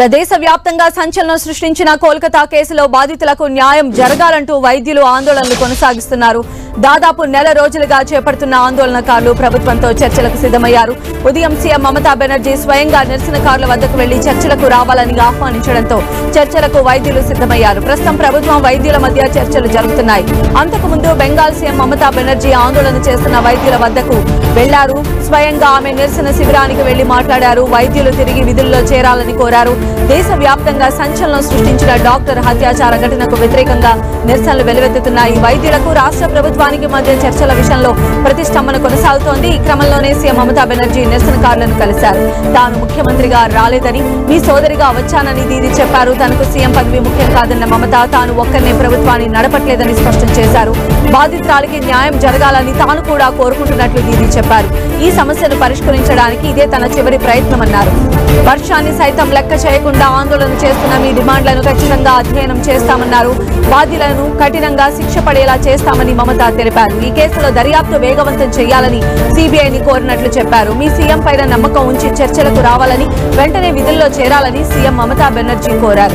ఇక దేశవ్యాప్తంగా సంచలనం సృష్టించిన కోల్కతా కేసులో బాధితులకు న్యాయం జరగాలంటూ వైద్యులు ఆందోళనలు కొనసాగిస్తున్నారు దాదాపు నెల రోజులుగా చేపడుతున్న ఆందోళనకారులు ప్రభుత్వంతో చర్చలకు సిద్ధమయ్యారు ఉదయం సీఎం మమతా బెనర్జీ స్వయంగా నిరసనకారుల వద్దకు వెళ్లి చర్చలకు రావాలని ఆహ్వానించడంతో చర్చలకు వైద్యులు సిద్ధమయ్యారు ప్రస్తుతం ప్రభుత్వం వైద్యుల మధ్య చర్చలు జరుగుతున్నాయి అంతకుముందు బెంగాల్ సీఎం మమతా బెనర్జీ ఆందోళన చేస్తున్న వైద్యుల వద్దకు వెళ్లారు స్వయంగా ఆమె నిరసన శిబిరానికి వెళ్లి మాట్లాడారు వైద్యులు తిరిగి విధుల్లో చేరాలని కోరారు దేశవ్యాప్తంగా సంచలనం సృష్టించిన డాక్టర్ హత్యాచార ఘటనకు వ్యతిరేకంగా నిరసనలు వెలువెత్తుతున్నాయి వైద్యులకు రాష్ట్ర ప్రభుత్వానికి మధ్య చర్చల విషయంలో ప్రతిష్టంభన కొనసాగుతోంది ఈ క్రమంలోనే సీఎం మమతా బెనర్జీ నిరసనకారులను కలిశారు తాను ముఖ్యమంత్రిగా రాలేదని మీ సోదరిగా వచ్చానని దీది చెప్పారు తనకు సీఎం పదవి ముఖ్యం కాదన్న మమత తాను ఒక్కరినే ప్రభుత్వాన్ని నడపట్లేదని స్పష్టం చేశారు బాధితురాలికి న్యాయం జరగాలని తాను కూడా కోరుకుంటున్నట్లు దీది చెప్పారు ఈ సమస్యను పరిష్కరించడానికి ఇదే తన చివరి ప్రయత్నమన్నారు వర్షాన్ని సైతం లెక్క చేయకుండా ఆందోళన చేస్తున్న మీ డిమాండ్లను ఖచ్చితంగా అధ్యయనం చేస్తామన్నారు బాధ్యులను కఠినంగా శిక్ష పడేలా చేస్తామని మమత తెలిపారు ఈ కేసులో దర్యాప్తు వేగవంతం చేయాలని సిబిఐని కోరినట్లు చెప్పారు మీ సీఎం పైన నమ్మకం ఉంచి చర్చలకు రావాలని వెంటనే విధుల్లో చేరాలని సీఎం మమతా బెనర్జీ కోరారు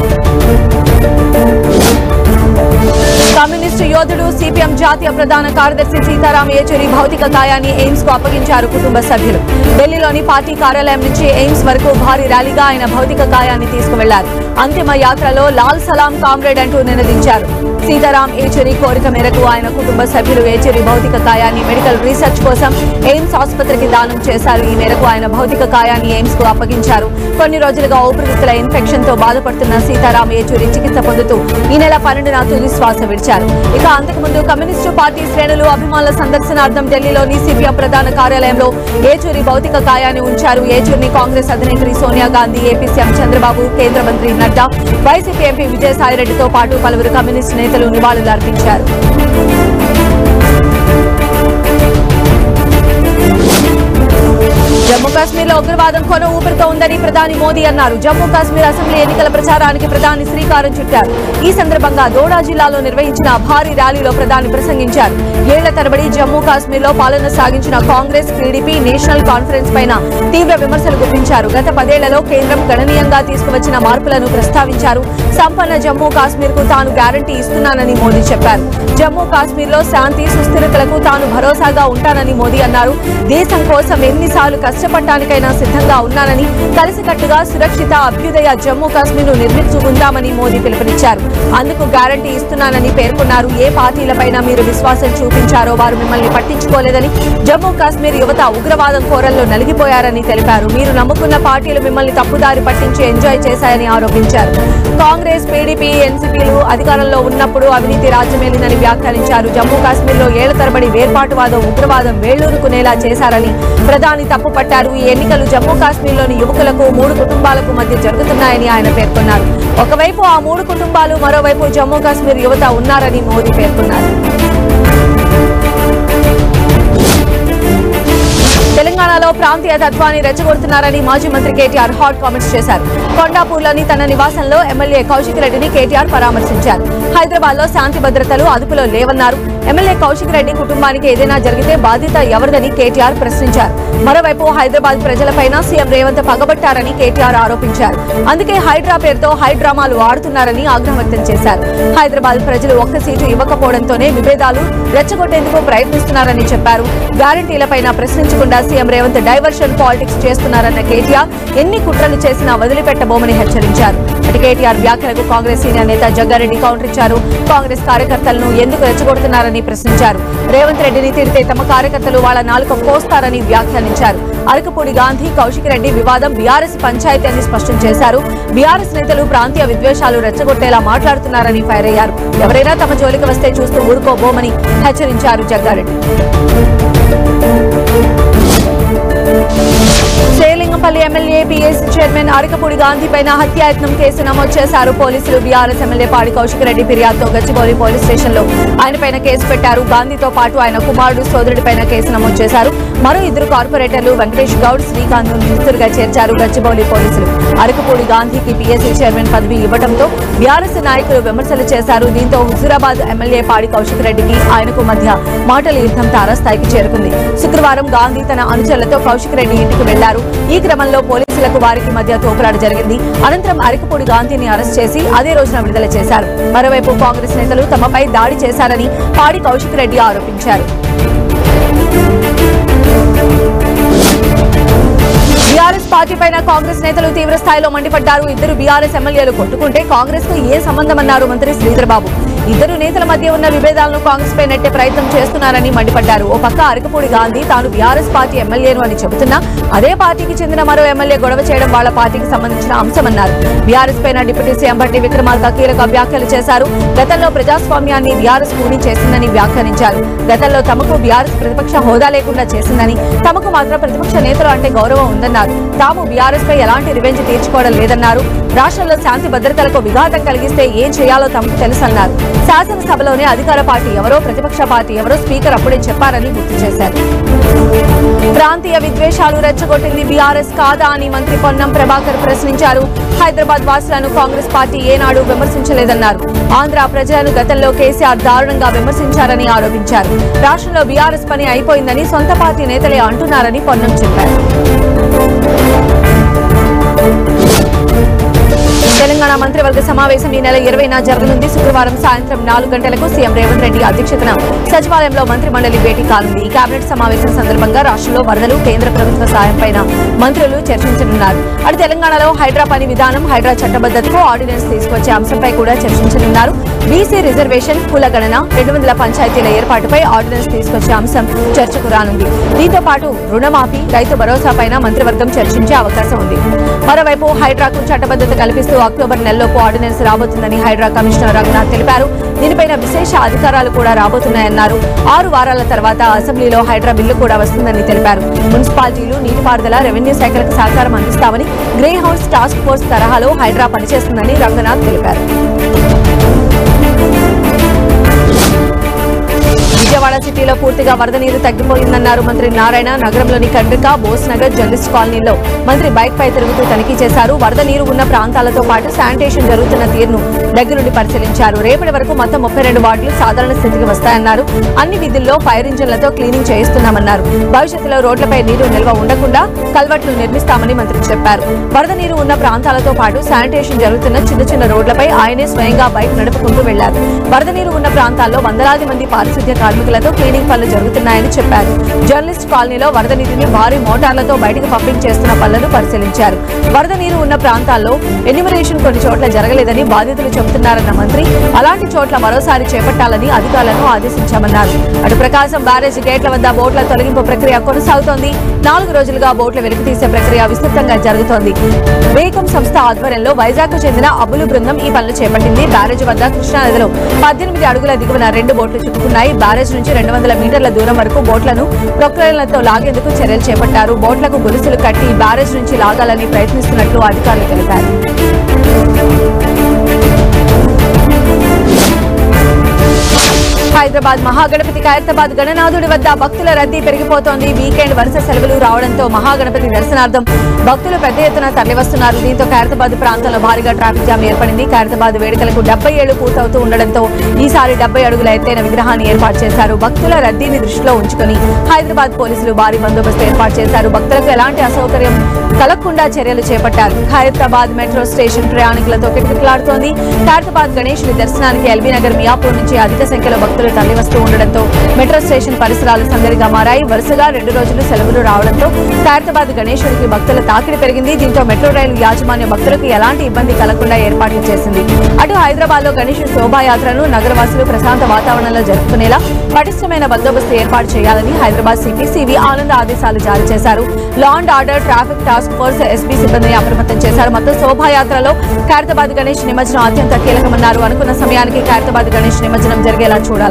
కమ్యూనిస్టు యోధుడు సిపిఎం జాతీయ ప్రధాన కార్యదర్శి సీతారాం యేచూరి భౌతిక కాయాన్ని ఎయిమ్స్ కు అప్పగించారు కుటుంబ సభ్యులు ఢిల్లీలోని పార్టీ కార్యాలయం నుంచి ఎయిమ్స్ వరకు భారీ ర్యాలీగా ఆయన భౌతిక కాయాన్ని తీసుకువెళ్లారు అంతిమ యాత్రలో లాల్ సలాం కామ్రేడ్ అంటూ నినదించారు సీతారాం ఏచూరి కోరిక మేరకు ఆయన కుటుంబ సభ్యులు ఏచూరి భౌతిక కాయాన్ని మెడికల్ రీసెర్చ్ కోసం ఎయిమ్స్ ఆసుపత్రికి దానం చేశారు ఈ మేరకు ఆయన భౌతిక కాయాన్ని ఎయిమ్స్ కు అప్పగించారు కొన్ని రోజులుగా ఊపిరితిత్తుల ఇన్ఫెక్షన్ తో బాధపడుతున్న సీతారాం ఏచూరి చికిత్స పొందుతూ ఈ నెల పన్నెండున తుది శ్వాస విడిచారు ఇక అంతకుముందు కమ్యూనిస్టు పార్టీ శ్రేణులు అభిమానుల సందర్శనార్థం ఢిల్లీలోని సిపిఎం ప్రధాన కార్యాలయంలో ఏచూరి భౌతిక కాయాన్ని ఉంచారు ఏచూరిని కాంగ్రెస్ అధినేత్రి సోనియా గాంధీ ఏపీ సీఎం చంద్రబాబు కేంద్ర మంత్రి నడ్డా వైసీపీ ఎంపీ విజయసాయిరెడ్డితో పాటు పలువురు కమ్యూనిస్టు నేతలు నివాళులర్పించారు జమ్మూ కాశ్మీర్ లో ఉగ్రవాదం కొన ఊపిరితో ఉందని ప్రధాని మోదీ అన్నారు జమ్మూ కాశ్మీర్ అసెంబ్లీ ఎన్నికల ప్రచారానికి ప్రధాని శ్రీకారం చుట్టారు ఈ సందర్భంగా దోడా జిల్లాలో నిర్వహించిన భారీ ర్యాలీలో ప్రధాని ప్రసంగించారు ఏళ్ల తరబడి జమ్మూ కాశ్మీర్ లో పాలన సాగించిన కాంగ్రెస్ టీడీపీ నేషనల్ కాన్ఫరెన్స్ పైన తీవ్ర విమర్శలు గుప్పించారు గత పదేళ్లలో కేంద్రం గణనీయంగా తీసుకువచ్చిన మార్పులను ప్రస్తావించారు సంపన్న జమ్మూ కాశ్మీర్ కు తాను గ్యారంటీ ఇస్తున్నానని మోదీ చెప్పారు జమ్మూ కాశ్మీర్ లో శాంతి సుస్థిరతలకు తాను భరోసాగా ఉంటానని మోదీ అన్నారు దేశం కోసం ఎన్నిసార్లు కష్టపడటానికైనా సిద్ధంగా ఉన్నానని కలిసికట్టుగా సురక్షిత అభ్యుదయ జమ్మూ కాశ్మీర్ ను నిర్మించుకుందామని మోదీ పిలుపునిచ్చారు అందుకు గ్యారంటీ ఇస్తున్నానని పేర్కొన్నారు ఏ పార్టీలపైన మీరు విశ్వాసం చూపించారో వారు మిమ్మల్ని పట్టించుకోలేదని జమ్మూ కాశ్మీర్ యువత ఉగ్రవాదం కోరల్లో నలిగిపోయారని తెలిపారు మీరు నమ్ముకున్న పార్టీలు మిమ్మల్ని తప్పుదారి పట్టించి ఎంజాయ్ చేశాయని ఆరోపించారు కాంగ్రెస్ పీడీపీ ఎన్సీపీలు అధికారంలో ఉన్నప్పుడు అవినీతి రాజ్యమేలిందని వ్యాఖ్యానించారు జమ్మూ కాశ్మీర్ లో ఏళ్ల తరబడి వేర్పాటువాదం ఉగ్రవాదం వేళ్లూరుకునేలా చేశారని ప్రధాని తప్పుపట్టారు ఈ ఎన్నికలు జమ్మూ కాశ్మీర్లోని యువకులకు మూడు కుటుంబాలకు మధ్య జరుగుతున్నాయని ఆయన పేర్కొన్నారు ఒకవైపు ఆ మూడు కుటుంబాలు మరోవైపు జమ్మూ కాశ్మీర్ యువత ఉన్నారని మోదీ పేర్కొన్నారు తెలంగాణలో ప్రాంతీయ తత్వాన్ని రెచ్చగొడుతున్నారని మాజీ మంత్రి కేటీఆర్ హాట్ కామెంట్స్ చేశారు కొండాపూర్లోని తన నివాసంలో ఎమ్మెల్యే కౌశిక్ రెడ్డిని కేటీఆర్ పరామర్శించారు హైదరాబాద్ లో శాంతి భద్రతలు అదుపులో లేవన్నారు ఎమ్మెల్యే కౌశిక్ రెడ్డి కుటుంబానికి ఏదైనా జరిగితే బాధ్యత ఎవరిదని కేటీఆర్ ప్రశ్నించారు మరోవైపు హైదరాబాద్ ప్రజలపైన సీఎం రేవంత్ పగబట్టారని కేటీఆర్ ఆరోపించారు అందుకే హైడ్రా పేరుతో హైడ్రామాలు ఆడుతున్నారని ఆగ్రహం వ్యక్తం చేశారు హైదరాబాద్ ప్రజలు ఒక్క సీటు ఇవ్వకపోవడంతోనే విభేదాలు రెచ్చగొట్టేందుకు ప్రయత్నిస్తున్నారని చెప్పారు గ్యారంటీలపైన ప్రశ్నించకుండా సీఎం రేవంత్ డైవర్షన్ పాలిటిక్స్ చేస్తున్నారన్న కేటీఆర్ ఎన్ని కుట్రలు చేసినా వదిలిపెట్టబోమని హెచ్చరించారు అటు కేటీఆర్ వ్యాఖ్యలకు కాంగ్రెస్ సీనియర్ నేత జగ్గారెడ్డి కౌంటర్ ఇచ్చారు కాంగ్రెస్ కార్యకర్తలను ఎందుకు రెచ్చగొడుతున్నారని ప్రశ్నించారు రేవంత్ రెడ్డిని తిడితే తమ కార్యకర్తలు వాళ్ళ నాలుక కోస్తారని వ్యాఖ్యానించారు అరకపూడి గాంధీ కౌశిక్ రెడ్డి వివాదం బీఆర్ఎస్ పంచాయతీ అని స్పష్టం చేశారు బీఆర్ఎస్ నేతలు ప్రాంతీయ విద్వేషాలు రెచ్చగొట్టేలా మాట్లాడుతున్నారని ఫైర్ అయ్యారు ఎవరైనా తమ జోలికి వస్తే చూస్తూ ఊరుకోబోమని హెచ్చరించారు Jaggareddy Serilingampally MLA PSC chairman Arekapudi Gandhi పైన హత్యాయత్నం కేసు నమోదు చేశారు పోలీసులు బీఆర్ఎస్ ఎమ్మెల్యే పాడి కౌశిక్ రెడ్డి ఫిర్యాదుతో గచ్చిబౌలి పోలీస్ స్టేషన్ లో ఆయన పైన కేసు పెట్టారు గాంధీతో పాటు ఆయన కుమారుడు సోదరుడి పైన కేసు నమోదు చేశారు మరో ఇద్దరు కార్పొరేటర్లు వెంకటేష్ గౌడ్ శ్రీకాంత్ నిందితులుగా చేర్చారు గచ్చిబౌలి పోలీసులు అరకపూడి గాంధీకి పీఎస్సీ చైర్మన్ పదవి ఇవ్వడంతో బీఆర్ఎస్ నాయకులు విమర్శలు చేశారు దీంతో హుజూరాబాద్ ఎమ్మెల్యే పాడి కౌశిక్ రెడ్డికి ఆయనకు మధ్య మాటల యుద్ధం తారాస్థాయికి చేరుకుంది శుక్రవారం గాంధీ తన అనుచరులతో కౌశిక్ రెడ్డి ఇంటికి వెళ్లారు ఈ క్రమంలో పోలీసులు పోలీసులకు వారికి మధ్య తోపులాట జరిగింది అనంతరం అరకపూడి గాంధీని అరెస్ట్ చేసి అదే రోజున విడుదల చేశారు మరోవైపు కాంగ్రెస్ నేతలు తమపై దాడి చేశారని పాడి కౌశిక్ రెడ్డి ఆరోపించారు బీఆర్ఎస్ పార్టీ పైన కాంగ్రెస్ నేతలు తీవ్ర స్థాయిలో మండిపడ్డారు ఇద్దరు బీఆర్ఎస్ ఎమ్మెల్యేలు కొట్టుకుంటే కాంగ్రెస్ కు ఏ సంబంధమన్నారు మంత్రి శ్రీధర్ బాబు ఇద్దరు నేతల మధ్య ఉన్న విభేదాలను కాంగ్రెస్ పై నెట్టే ప్రయత్నం చేస్తున్నారని మండిపడ్డారు ఓ పక్క అరకపూడి గాంధీ తాను బీఆర్ఎస్ పార్టీ ఎమ్మెల్యేను అని చెబుతున్నా అదే పార్టీకి చెందిన మరో ఎమ్మెల్యే గొడవ చేయడం వాళ్ళ పార్టీకి సంబంధించిన అంశమన్నారు బీఆర్ఎస్ పైన డిప్యూటీ సీఎం భట్టి విక్రమార్క కీలక వ్యాఖ్యలు చేశారు గతంలో ప్రజాస్వామ్యాన్ని బీఆర్ఎస్ కూని చేసిందని వ్యాఖ్యానించారు గతంలో తమకు బీఆర్ఎస్ ప్రతిపక్ష హోదా లేకుండా చేసిందని తమకు మాత్రం ప్రతిపక్ష నేతలు అంటే గౌరవం ఉందన్నారు తాము బీఆర్ఎస్ పై ఎలాంటి రివెంజ్ తీర్చుకోవడం లేదన్నారు రాష్ట్రంలో శాంతి భద్రతలకు విఘాతం కలిగిస్తే ఏం చేయాలో తమకు తెలుసన్నారు శాసనసభలోనే అధికార పార్టీ ఎవరో ప్రతిపక్ష పార్టీ ఎవరో స్పీకర్ అప్పుడే చెప్పారని గుర్తు చేశారు ప్రాంతీయ విద్వేషాలు రెచ్చగొట్టింది బీఆర్ఎస్ కాదా అని మంత్రి పొన్నం ప్రభాకర్ ప్రశ్నించారు హైదరాబాద్ వాసులను కాంగ్రెస్ పార్టీ ఏనాడు విమర్శించలేదన్నారు ఆంధ్ర ప్రజలను గతంలో కేసీఆర్ దారుణంగా విమర్శించారని ఆరోపించారు రాష్ట్రంలో బీఆర్ఎస్ పని అయిపోయిందని సొంత పార్టీ నేతలే అంటున్నారని పొన్నం చెప్పారు తెలంగాణ మంత్రివర్గ సమావేశం ఈ నెల ఇరవైన జరగనుంది శుక్రవారం సాయంత్రం నాలుగు గంటలకు సీఎం రేవంత్ రెడ్డి అధ్యక్షతన సచివాలయంలో మంత్రి మండలి భేటీ కానుంది ఈ కేబినెట్ సమావేశం సందర్భంగా రాష్ట్రంలో వరదలు కేంద్ర ప్రభుత్వ సాయంపైన మంత్రులు చర్చించనున్నారు అటు తెలంగాణలో హైడ్రా పని విధానం హైడ్రా చట్టబద్ధతకు ఆర్డినెన్స్ తీసుకొచ్చే అంశంపై కూడా చర్చించనున్నారు బీసీ రిజర్వేషన్ కుల గణన రెండు వందల పంచాయతీల ఏర్పాటుపై ఆర్డినెన్స్ తీసుకొచ్చే అంశం చర్చకు రానుంది దీంతో పాటు రుణమాఫీ రైతు భరోసాపైన మంత్రివర్గం చర్చించే అవకాశం ఉంది మరోవైపు హైడ్రాకు చట్టబద్ధత కల్పిస్తూ అక్టోబర్ నెలలోపు ఆర్డినెన్స్ రాబోతుందని హైడ్రా కమిషనర్ రఘునాథ్ తెలిపారు దీనిపైన విశేష అధికారాలు కూడా రాబోతున్నాయన్నారు ఆరు వారాల తర్వాత అసెంబ్లీలో హైడ్రా బిల్లు కూడా వస్తుందని తెలిపారు మున్సిపాలిటీలు నీటిపారుదల రెవెన్యూ శాఖలకు సహకారం అందిస్తామని గ్రే హౌస్ టాస్క్ ఫోర్స్ తరహాలో హైడ్రా పనిచేస్తుందని రంగనాథ్ తెలిపారు విజయవాడ సిటీలో పూర్తిగా వరద నీరు తగ్గిపోయిందన్నారు మంత్రి నారాయణ నగరంలోని కండ్రిక బోస్ నగర్ జర్నలిస్ట్ కాలనీలో మంత్రి బైక్ పై తిరుగుతూ తనిఖీ చేశారు వరద నీరు ఉన్న ప్రాంతాలతో పాటు శానిటేషన్ జరుగుతున్న తీరును దగ్గరుండి పరిశీలించారు రేపటి వరకు మొత్తం ముప్పై రెండు వార్డులు సాధారణ స్థితికి వస్తాయన్నారు అన్ని విధుల్లో ఫైర్ ఇంజన్లతో క్లీనింగ్ చేయిస్తున్నామన్నారు భవిష్యత్తులో రోడ్లపై నీరు నిల్వ ఉండకుండా కల్వర్ట్లు నిర్మిస్తామని మంత్రి చెప్పారు వరద నీరు ఉన్న ప్రాంతాలతో పాటు శానిటేషన్ జరుగుతున్న చిన్న చిన్న రోడ్లపై ఆయనే స్వయంగా బైక్ నడుపుకుంటూ వెళ్లారు వరద నీరు ఉన్న ప్రాంతాల్లో వందలాది మంది పారిశుద్ధ్య కార్మికులతో క్లీనింగ్ పనులు జరుగుతున్నాయని చెప్పారు జర్నలిస్ట్ కాలనీలో వరద నీటిని భారీ మోటార్లతో బయటకు పంపింగ్ చేస్తున్న పనులను పరిశీలించారు వరద నీరు ఉన్న ప్రాంతాల్లో ఎన్యూమరేషన్ కొన్ని చోట్ల జరగలేదని బాధితులు చెబుతున్నారన్న మంత్రి అలాంటి చోట్ల మరోసారి చేపట్టాలని అధికారులను ఆదేశించామన్నారు అటు ప్రకాశం బ్యారేజ్ గేట్ల వద్ద బోట్ల తొలగింపు ప్రక్రియ కొనసాగుతోంది నాలుగు రోజులుగా బోట్ల వెలికితీసే ప్రక్రియ విస్తృతంగా జరుగుతోంది వేగం సంస్థ ఆధ్వర్యంలో వైజాగ్ కు చెందిన అబులు బృందం ఈ పనులు చేపట్టింది బ్యారేజ్ వద్ద కృష్ణానదిలో పద్దెనిమిది అడుగుల దిగువన రెండు బోట్లు చిక్కుకున్నాయి బ్యారేజ్ నుంచి రెండు వందల మీటర్ల దూరం వరకు బోట్లను ప్రొక్లైన్లతో లాగేందుకు చర్యలు చేపట్టారు బోట్లకు గొలుసులు కట్టి బ్యారేజ్ నుంచి లాగాలని ప్రయత్నిస్తున్నట్లు అధికారులు తెలిపారు హైదరాబాద్ మహాగణపతి ఖైరతాబాద్ గణనాథుడి వద్ద భక్తుల రద్దీ పెరిగిపోతోంది వీకెండ్ వరుస సెలవులు రావడంతో మహాగణపతి దర్శనార్థం భక్తులు పెద్ద ఎత్తున తరలివస్తున్నారు దీంతో ఖైరతాబాద్ ప్రాంతంలో భారీగా ట్రాఫిక్ జామ్ ఏర్పడింది ఖైరతాబాద్ వేడుకలకు డెబ్బై ఏళ్లు పూర్తవుతూ ఉండడంతో ఈసారి డెబ్బై అడుగుల ఎత్తైన విగ్రహాన్ని ఏర్పాటు చేశారు భక్తుల రద్దీని దృష్టిలో ఉంచుకుని హైదరాబాద్ పోలీసులు భారీ బందోబస్తు ఏర్పాటు చేశారు భక్తులకు ఎలాంటి అసౌకర్యం కలగకుండా చర్యలు చేపట్టారు ఖైరతాబాద్ మెట్రో స్టేషన్ ప్రయాణికులతో కిటకిటలాడుతోంది ఖైరతాబాద్ గణేశుడి దర్శనానికి ఎల్బీ నగర్ మియాపూర్ నుంచి అధిక సంఖ్యలో భక్తులు తరలివస్తూ ఉండడంతో మెట్రో స్టేషన్ పరిసరాలు సందడిగా మారాయి వరుసగా రెండు రోజులు సెలవులు రావడంతో ఖైరతాబాద్ గణేశుడికి భక్తుల తాకిడి పెరిగింది దీంతో మెట్రో రైలు యాజమాన్య భక్తులకు ఎలాంటి ఇబ్బంది కలగకుండా ఏర్పాట్లు చేసింది అటు హైదరాబాద్ లో గణేశుడి శోభాయాత్రను నగరవాసులు ప్రశాంత వాతావరణంలో జరుపుకునేలా పటిష్టమైన బందోబస్తు ఏర్పాటు చేయాలని హైదరాబాద్ సిపి సివి ఆనంద్ ఆదేశాలు జారీ చేశారు law and order traffic task force SP సిబ్బందిని అప్రమత్తం చేశారు మొత్తం శోభాయాత్రలో ఖైరతాబాద్ గణేష్ నిమజ్జనం అత్యంత కీలకమన్నారు అనుకున్న సమయానికి ఖైరతాబాద్ గణేష్ నిమజ్జనం జరిగేలా చూడాలన్నారు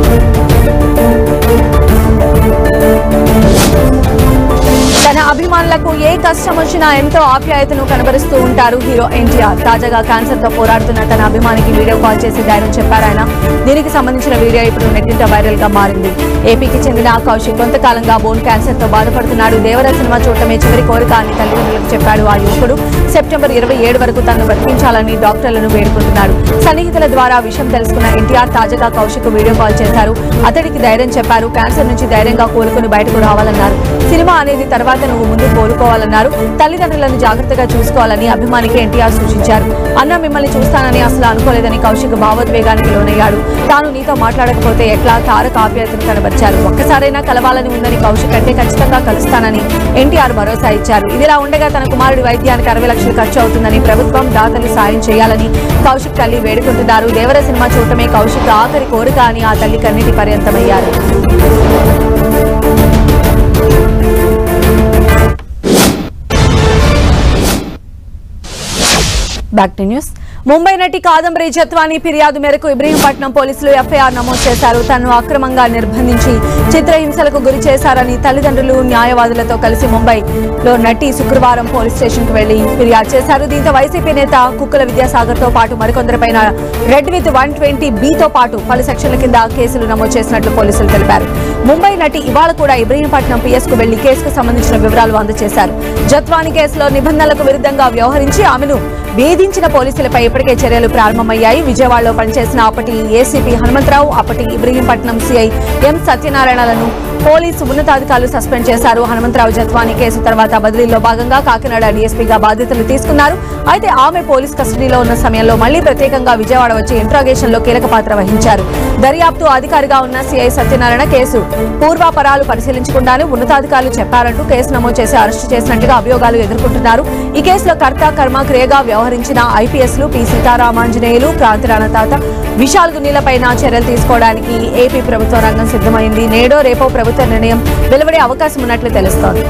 తన అభిమానులకు ఏ కష్టం వచ్చినా ఎంతో ఆప్యాయతను కనబరుస్తూ ఉంటారు హీరో ఎన్టీఆర్ తాజాగా క్యాన్సర్ తో పోరాడుతున్న తన అభిమానికి వీడియో కాల్ చేసి ధైర్యం చెప్పారు ఆయన దీనికి సంబంధించిన వీడియో ఇప్పుడు నెట్టింట వైరల్ గా మారింది ఏపీకి చెందిన కౌశిక్ కొంతకాలంగా బోన్ క్యాన్సర్ తో బాధపడుతున్నాడు దేవర సినిమా చూడటమే చివరి కోరిక అని తల్లిదండ్రులకు చెప్పాడు ఆ యువకుడు సెప్టెంబర్ ఇరవై ఏడు వరకు తనను బ్రతికించాలని డాక్టర్లను వేడుకుంటున్నాడు సన్నిహితుల ద్వారా విషయం తెలుసుకున్న ఎన్టీఆర్ తాజాగా కౌశిక్ వీడియో కాల్ చేశారు అతడికి ధైర్యం చెప్పారు క్యాన్సర్ నుంచి ధైర్యంగా కోలుకుని బయటకు రావాలన్నారు సినిమా అనేది తర్వాత నువ్వు ముందు కోలుకోవాలన్నారు తల్లిదండ్రులను జాగ్రత్తగా చూసుకోవాలని అభిమానికి ఎన్టీఆర్ సూచించారు అన్న మిమ్మల్ని చూస్తానని అసలు అనుకోలేదని కౌశిక్ భావోద్వేగానికి లోనయ్యాడు తాను నీతో మాట్లాడకపోతే ఎట్లా తారక ఆప్యాయతను కనబరిచారు ఒక్కసారైనా కలవాలని ఉందని కౌశిక్ అంటే ఖచ్చితంగా కలుస్తానని ఎన్టీఆర్ భరోసా ఇచ్చారు ఇదిలా ఉండగా తన కుమారుడి వైద్యానికి అరవై లక్షలు ఖర్చు అవుతుందని ప్రభుత్వం దాతలు సాయం చేయాలని కౌశిక్ తల్లి వేడుకుంటున్నారు దేవర సినిమా చూడటమే కౌశిక్ ఆఖరి కోరిక అని ఆ తల్లి కన్నీటి పర్యంతమయ్యారు బ్యాక్ టు న్యూస్ ముంబై నటి కాదంబరి జత్వాని ఫిర్యాదు మేరకు ఇబ్రహీంపట్నం పోలీసులు ఎఫ్ఐఆర్ నమోదు చేశారు తనను అక్రమంగా నిర్బంధించి చిత్రహింసలకు గురి చేశారని తల్లిదండ్రులు న్యాయవాదులతో కలిసి ముంబైలో నటి శుక్రవారం పోలీస్ స్టేషన్ కు వెళ్లి ఫిర్యాదు చేశారు దీంతో వైసీపీ నేత కుక్కల విద్యాసాగర్ తో పాటు మరికొందరిపైన రెడ్ విత్ వన్ ట్వంటీ తో పాటు పలు సెక్షన్ల కింద కేసులు నమోదు చేసినట్లు పోలీసులు తెలిపారు ముంబై నటి ఇవాళ కూడా ఇబ్రహీంపట్నం పిఎస్ కు వెళ్లి కేసుకు సంబంధించిన వివరాలు అందజేశారు జత్వాని కేసులో నిబంధనలకు విరుద్ధంగా వ్యవహరించి ఆమెను వేధించిన పోలీసులపై ఇప్పటికే చర్యలు ప్రారంభమయ్యాయి విజయవాడలో పనిచేసిన అప్పటి ఏసీపీ హనుమంతరావు అప్పటి ఇబ్రహీంపట్నం సీఐ ఎం సత్యనారాయణలను పోలీసు ఉన్నతాధికారులు సస్పెండ్ చేశారు హనుమంతరావు జత్వాని కేసు తర్వాత బదిలీలో భాగంగా కాకినాడ డీఎస్పీగా బాధ్యతలు తీసుకున్నారు అయితే ఆమె పోలీస్ కస్టడీలో ఉన్న సమయంలో మళ్లీ ప్రత్యేకంగా విజయవాడ వచ్చి ఇంట్రాగేషన్ లో కీలక పాత్ర వహించారు దర్యాప్తు అధికారిగా ఉన్న సీఐ సత్యనారాయణ కేసు పూర్వాపరాలు పరిశీలించకుండానే ఉన్నతాధికారులు చెప్పారంటూ కేసు నమోదు చేసి అరెస్టు చేసినట్టుగా అభియోగాలు ఎదుర్కొంటున్నారు ఈ కేసులో కర్త కర్మ క్రియగా వ్యవహరించిన ఐపీఎస్లు పి సీతారామాంజనేయులు క్రాంతిరాణ తాత విశాల్ గున్నీలపైన చర్యలు తీసుకోవడానికి ఏపీ ప్రభుత్వ రంగం సిద్ధమైంది నేడో రేపో ప్రభుత్వ నిర్ణయం వెలువడే అవకాశం ఉన్నట్లు తెలుస్తోంది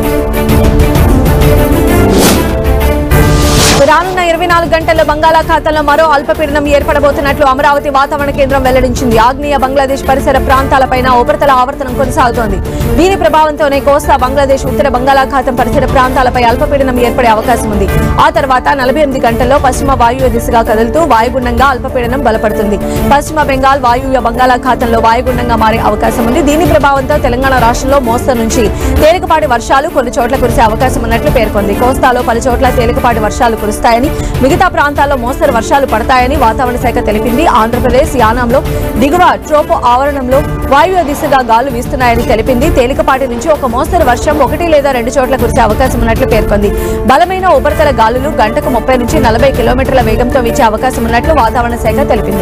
రానున్న ఇరవై నాలుగు గంటల్లో బంగాళాఖాతంలో మరో అల్పపీడనం ఏర్పడబోతున్నట్లు అమరావతి వాతావరణ కేంద్రం వెల్లడించింది ఆగ్నేయ బంగ్లాదేశ్ పరిసర ప్రాంతాలపైన ఉపరితల ఆవర్తనం కొనసాగుతోంది దీని ప్రభావంతోనే కోస్తా బంగ్లాదేశ్ ఉత్తర బంగాళాఖాతం పరిసర ప్రాంతాలపై అల్పపీడనం ఏర్పడే అవకాశం ఉంది ఆ తర్వాత నలభై ఎనిమిది గంటల్లో పశ్చిమ వాయువ్య దిశగా కదులుతూ వాయుగుండంగా అల్పపీడనం బలపడుతుంది పశ్చిమ బెంగాల్ వాయువ్య బంగాళాఖాతంలో వాయుగుండంగా మారే అవకాశం ఉంది దీని ప్రభావంతో తెలంగాణ రాష్ట్రంలో మోస్తరు నుంచి తేలికపాటి వర్షాలు కొన్ని చోట్ల కురిసే అవకాశం ఉన్నట్లు పేర్కొంది కోస్తాలో పలు చోట్ల తేలికపాటి వర్షాలు కురుస్తాయని మిగతా ప్రాంతాల్లో మోస్తరు వర్షాలు పడతాయని వాతావరణ శాఖ తెలిపింది ఆంధ్రప్రదేశ్ యానాంలో దిగువ ట్రోపో ఆవరణంలో వాయువ్య దిశగా గాలు వీస్తున్నాయని తెలిపింది తేలికపాటి నుంచి ఒక మోస్తరు వర్షం ఒకటి లేదా రెండు చోట్ల కురిసే అవకాశం ఉన్నట్లు పేర్కొంది బలమైన ఉపరితల గాలులు గంటకు ముప్పై నుంచి నలభై కిలోమీటర్ల వేగంతో వీచే అవకాశం ఉన్నట్లు వాతావరణ శాఖ తెలిపింది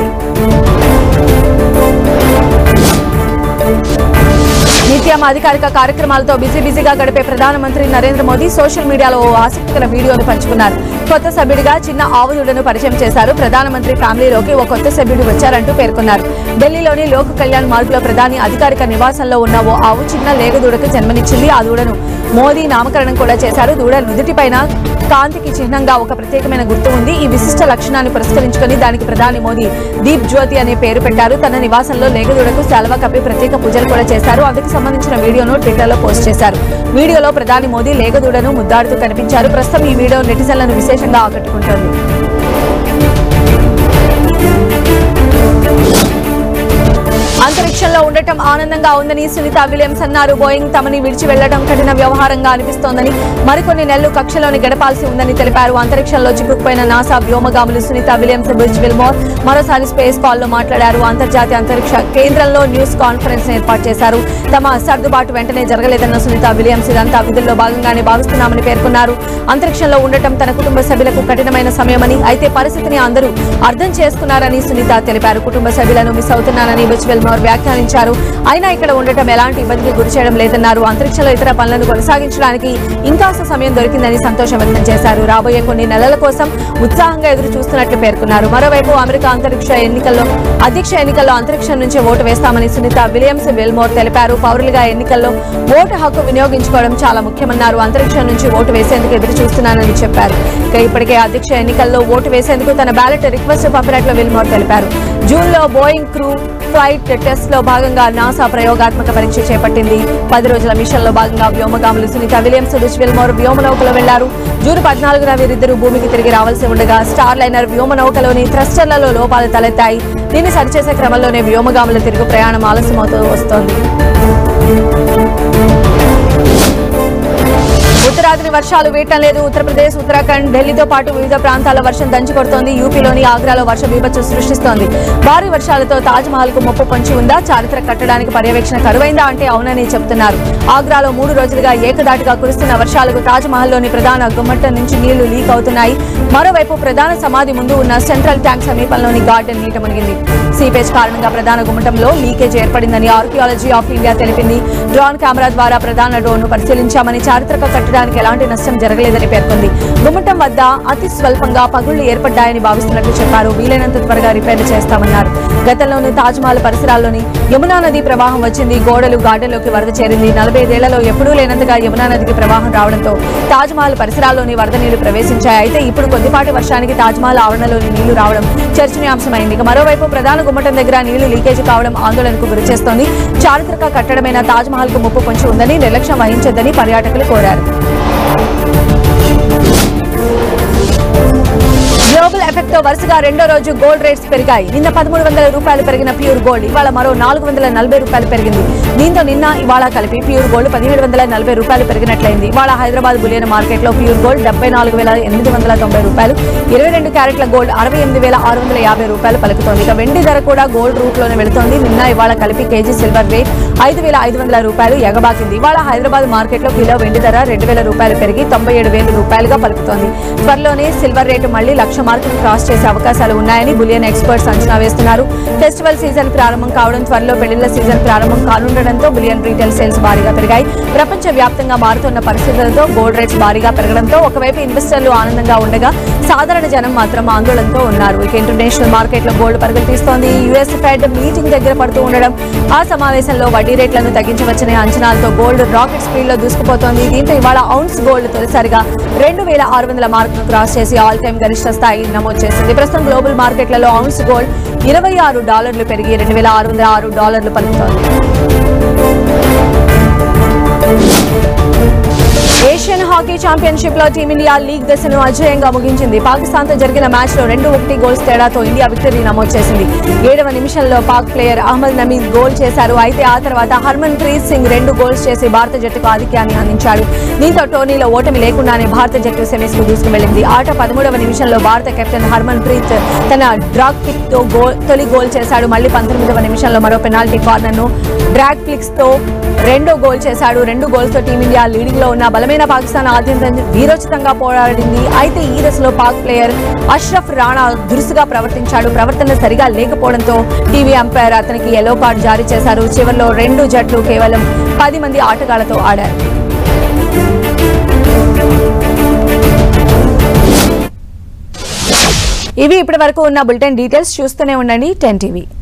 నిత్యం అధికారిక కార్యక్రమాలతో బిజీ బిజీగా గడిపే ప్రధానమంత్రి నరేంద్ర మోదీ సోషల్ మీడియాలో ఓ ఆసక్తికర వీడియోను పంచుకున్నారు కొత్త సభ్యుడిగా చిన్న ఆవుదుడను పరిచయం చేశారు ప్రధానమంత్రి ఫ్యామిలీలోకి ఓ కొత్త సభ్యుడు వచ్చారంటూ పేర్కొన్నారు ఢిల్లీలోని లోక్ కళ్యాణ్ మార్గ్లో ప్రధాని అధికారిక నివాసంలో ఉన్న ఓ ఆవు చిన్న లేగదూడకు జన్మనిచ్చింది ఆ దూడను మోదీ నామకరణం కూడా చేశారు దూడ నుదుటిపైన కాంతికి చిహ్నంగా ఒక ప్రత్యేకమైన గుర్తు ఉంది ఈ విశిష్ట లక్షణాన్ని పురస్కరించుకొని దానికి ప్రధాని మోదీ దీప్ జ్యోతి అనే పేరు పెట్టారు తన నివాసంలో లేగదూడకు సెలవ కప్పి ప్రత్యేక పూజలు కూడా చేశారు అందుకు సంబంధించిన వీడియోను ట్విట్టర్లో పోస్ట్ చేశారు వీడియోలో ప్రధాని మోదీ లేగదూడను ముద్దాడుతూ కనిపించారు ప్రస్తుతం ఈ వీడియో నెటిజన్లను విశేషంగా ఆకట్టుకుంటోంది అంతరిక్షంలో ఉండటం ఆనందంగా ఉందని సునీత విలియమ్స్ అన్నారు బోయింగ్ తమని విడిచి వెళ్లడం కఠిన వ్యవహారంగా అనిపిస్తోందని మరికొన్ని నెలలు కక్షలోని గడపాల్సి ఉందని తెలిపారు అంతరిక్షంలో చిక్కుకుపోయిన నాసా వ్యోమగాములు సునీత విలియమ్స్ బ్రిడ్జ్ విల్మోర్ మరోసారి స్పేస్ కాల్ లో మాట్లాడారు అంతర్జాతీయ అంతరిక్ష కేంద్రంలో న్యూస్ కాన్ఫరెన్స్ ఏర్పాటు చేశారు తమ సర్దుబాటు వెంటనే జరగలేదన్న సునీత విలియమ్స్ ఇదంతా విధుల్లో భాగంగానే భావిస్తున్నామని పేర్కొన్నారు అంతరిక్షంలో ఉండటం తన కుటుంబ సభ్యులకు కఠినమైన సమయమని అయితే పరిస్థితిని అందరూ అర్థం చేసుకున్నారని సునీత తెలిపారు కుటుంబ సభ్యులను మిస్ అవుతున్నానని బిచ్ వెల్మోర్ వ్యాఖ్యానించారు అయినా ఇక్కడ ఉండటం ఎలాంటి ఇబ్బందికి గురి చేయడం లేదన్నారు అంతరిక్షంలో ఇతర పనులను కొనసాగించడానికి ఇంకాస్త సమయం దొరికిందని సంతోషం వ్యక్తం చేశారు రాబోయే కొన్ని నెలల కోసం ఉత్సాహంగా ఎదురు చూస్తున్నట్లు పేర్కొన్నారు మరోవైపు అమెరికా అంతరిక్ష ఎన్నికల్లో అధ్యక్ష ఎన్నికల్లో అంతరిక్షం నుంచి ఓటు వేస్తామని సునీత విలియమ్స్ వెల్మోర్ తెలిపారు పౌరులుగా ఎన్నికల్లో ఓటు హక్కు వినియోగించుకోవడం చాలా ముఖ్యమన్నారు అంతరిక్షం నుంచి ఓటు వేసేందుకు ఎదురు చూస్తున్నానని చెప్పారు ఇక ఇప్పటికే అధ్యక్ష ఎన్నికల్లో ఓటు వేసేందుకు తన బ్యాలెట్ రిక్వెస్ట్ పంపినట్లు విల్మోర్ తెలిపారు జూన్ లో బోయింగ్ క్రూ ఫ్లైట్ టెస్ట్ లో భాగంగా నాసా ప్రయోగాత్మక పరీక్ష చేపట్టింది పది రోజుల మిషన్ లో భాగంగా వ్యోమగాములు సునీత విలియమ్స్ రుచ్ విల్మోర్ వ్యోమనౌకలో వెళ్లారు జూన్ పద్నాలుగున వీరిద్దరూ భూమికి తిరిగి రావాల్సి ఉండగా స్టార్ లైనర్ వ్యోమనౌకలోని థ్రస్టర్లలో లోపాలు తలెత్తాయి దీన్ని సరిచేసే క్రమంలోనే వ్యోమగాముల తిరుగు ప్రయాణం ఆలస్యమవుతూ వస్తోంది ఉత్తర ఉత్తరాదిని వర్షాలు వేయటం లేదు ఉత్తరప్రదేశ్ ఉత్తరాఖండ్ ఢిల్లీతో పాటు వివిధ ప్రాంతాల వర్షం దంచుకొడుతోంది యూపీలోని ఆగ్రాలో వర్ష బీభత్సం సృష్టిస్తోంది భారీ వర్షాలతో తాజ్ మహల్ కు ముప్పు పొంచి ఉందా చారిత్రక కట్టడానికి పర్యవేక్షణ కరువైందా అంటే అవునని చెబుతున్నారు ఆగ్రాలో మూడు రోజులుగా ఏకదాటిగా కురుస్తున్న వర్షాలకు తాజ్ మహల్లోని ప్రధాన గుమ్మట్టం నుంచి నీళ్లు లీక్ అవుతున్నాయి మరోవైపు ప్రధాన సమాధి ముందు ఉన్న సెంట్రల్ ట్యాంక్ సమీపంలోని గార్డెన్ నీట మునిగింది సీపేజ్ కారణంగా ప్రధాన గుమ్మటంలో లీకేజ్ ఏర్పడిందని ఆర్కియాలజీ ఆఫ్ ఇండియా తెలిపింది డ్రోన్ కెమెరా ద్వారా ప్రధాన డ్రోన్ ను పరిశీలించామని చారిత్రక కట్టడానికి ఎలాంటి నష్టం జరగలేదని పేర్కొంది గుమ్మటం వద్ద అతి స్వల్పంగా పగుళ్లు ఏర్పడ్డాయని భావిస్తున్నట్లు చెప్పారు వీలైనంత త్వరగా రిపేర్లు చేస్తామన్నారు గతంలోని తాజ్మహల్ పరిసరాల్లోని యమునా నది ప్రవాహం వచ్చింది గోడలు గార్డెన్లోకి వరద చేరింది నలభై ఐదేళ్లలో ఎప్పుడూ లేనంతగా యమునా నదికి ప్రవాహం రావడంతో తాజ్మహల్ పరిసరాల్లోని వరద నీళ్లు ప్రవేశించాయి అయితే ఇప్పుడు కొద్దిపాటి వర్షానికి తాజ్మహల్ ఆవరణలోని నీళ్లు రావడం చర్చనీయాంశమైంది ఇక మరోవైపు ప్రధాన గుమ్మటం దగ్గర నీళ్లు లీకేజ్ కావడం ఆందోళనకు గురిచేస్తోంది చారిత్రక కట్టడమైన తాజ్మహల్ కు ముప్పు పొంచి ఉందని నిర్లక్ష్యం వహించొద్దని పర్యాటకులు కోరారు గ్లోబల్ ఎఫెక్ట్ తో వరుసగా రెండో రోజు గోల్డ్ రేట్స్ పెరిగాయి నిన్న పదమూడు వందల రూపాయలు పెరిగిన ప్యూర్ గోల్డ్ ఇవాళ మరో నాలుగు వందల నలభై రూపాయలు పెరిగింది దీంతో నిన్న ఇవాళ కలిపి ప్యూర్ గోల్డ్ పదిహేడు వందల నలభై రూపాయలు పెరిగినట్లయింది ఇవాళ హైదరాబాద్ బులియన్ మార్కెట్ లో ప్యూర్ గోల్డ్ డెబ్బై నాలుగు వేల ఎనిమిది వందల తొంభై రూపాయలు ఇరవై రెండు క్యారెట్ల గోల్డ్ అరవై ఎనిమిది వేల ఆరు వందల యాభై రూపాయలు పలుకుతోంది ఇక వెండి ధర కూడా గోల్డ్ రూట్ లోనే వెళుతోంది నిన్న ఇవాళ కలిపి కేజీ సిల్వర్ రేట్ ఐదు వేల ఐదు వందల రూపాయలు ఎగబాకింది ఇవాళ హైదరాబాద్ మార్కెట్ లో కిలో వెండి ధర రెండు వేల రూపాయలు పెరిగి తొంభై ఏడు వేల రూపాయలుగా పలుకుతోంది త్వరలోనే సిల్వర్ రేటు మళ్లీ లక్ష మార్కును క్రాస్ చేసే అవకాశాలు ఉన్నాయని బులియన్ ఎక్స్పర్ట్స్ అంచనా వేస్తున్నారు ఫెస్టివల్ సీజన్ ప్రారంభం కావడం త్వరలో పెళ్లిళ్ల సీజన్ ప్రారంభం కానుండడంతో బులియన్ రీటైల్ సేల్స్ భారీగా పెరిగాయి ప్రపంచ వ్యాప్తంగా మారుతున్న పరిస్థితులతో గోల్డ్ రేట్స్ భారీగా పెరగడంతో ఒకవైపు ఇన్వెస్టర్లు ఆనందంగా ఉండగా సాధారణ జనం మాత్రం ఆందోళనతో ఉన్నారు ఇక ఇంటర్నేషనల్ మార్కెట్ లో గోల్డ్ పరుగులు తీస్తోంది యుఎస్ ఫెడ్ మీటింగ్ దగ్గర పడుతూ ఉండడం ఆ సమావేశంలో వడ్డీ రేట్లను తగ్గించవచ్చనే అంచనాలతో గోల్డ్ రాకెట్ స్పీడ్ లో దూసుకుపోతోంది దీంతో ఇవాళ ఔన్స్ గోల్డ్ తొలిసారిగా రెండు వేల ఆరు వందల మార్కును క్రాస్ చేసి ఆల్ టైమ్ గరిష్ట స్థాయి నమోదు చేసింది ప్రస్తుతం గ్లోబల్ మార్కెట్లలో ఔన్స్ గోల్డ్ ఇరవై ఆరు డాలర్లు పెరిగి రెండు వేల ఆరు వందల ఆరు డాలర్లు పలుకుతోంది ఏషియన్ హాకీ ఛాంపియన్షిప్ లో టీమిండియా లీగ్ దశను అజేయంగా ముగించింది పాకిస్తాన్ తో జరిగిన మ్యాచ్ లో రెండు ఒకటి గోల్స్ తేడాతో ఇండియా విక్టరీ నమోదు చేసింది ఏడవ నిమిషంలో పాక్ ప్లేయర్ అహ్మద్ నమీద్ గోల్ చేశారు అయితే ఆ తర్వాత హర్మన్ ప్రీత్ సింగ్ రెండు గోల్స్ చేసి భారత జట్టుకు ఆధిక్యాన్ని అందించాడు దీంతో టోర్నీలో ఓటమి లేకుండానే భారత జట్టు సెమీస్ కు దూసుకువెళ్లింది ఆట పదమూడవ నిమిషంలో భారత కెప్టెన్ హర్మన్ ప్రీత్ తన డ్రాగ్ పిక్ తో గోల్ తొలి గోల్ చేశాడు మళ్ళీ పంతొమ్మిదవ నిమిషంలో మరో పెనాల్టీ కార్నర్ ను డ్రాగ్ ప్లిక్స్ తో రెండో గోల్ చేశాడు రెండు గోల్స్ తో టీమిండియా లీడింగ్ లో ఉన్న బలమైన పాకిస్తాన్ ఆద్యంతం వీరోచితంగా పోరాడింది అయితే ఈ దశలో పాక్ ప్లేయర్ అష్రఫ్ రాణా దురుసుగా ప్రవర్తించాడు ప్రవర్తన సరిగా లేకపోవడంతో టీవీ అంపైర్ అతనికి ఎల్లో కార్డు జారీ చేశారు చివరిలో రెండు జట్లు కేవలం పది మంది ఆటగాళ్లతో ఆడారు ఇవి ఇప్పటి వరకు ఉన్న బులెటిన్ డీటెయిల్స్ చూస్తూనే ఉండండి టెన్ టీవీ